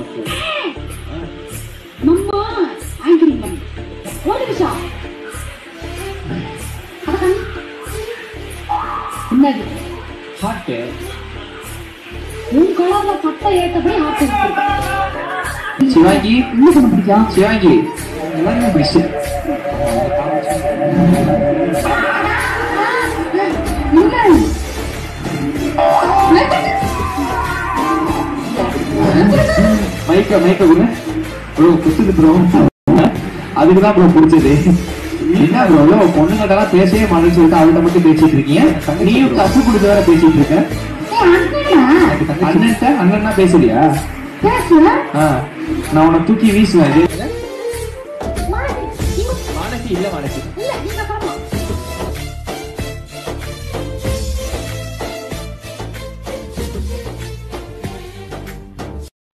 உனக்கு நம்ம ஆங்கரிங் பண்ணு ஒரு நிமிஷம் அதான். என்னது ஹார்ட்டு உன் கலர்ல சட்டை ஏத்தபடி ஹார்ட் இருக்கு சிவாங்கி என்ன பண்ண பிடிக்கும் சிவாங்கி எல்லாமே பிடிச்சு மைக்க மைக்க கூட ப்ரோ குத்துது ப்ரோ அதுக்கு தான் ப்ரோ பிடிச்சது என்ன ப்ரோ பொண்ணுங்கட்டெல்லாம் பேசவே மாட்டேன்னு சொல்லிட்டு அவள்கிட்ட மட்டும் பேசிட்டு இருக்கீங்க நீயும் கசு கொடுத்து வேற பேசிட்டு இருக்க அண்ணன்ட்ட அண்ணன்னா பேசலையா ஆ, நான் உன்னை தூக்கி வீசுவேன் இது மானசி இல்ல மானசி இல்ல நீங்க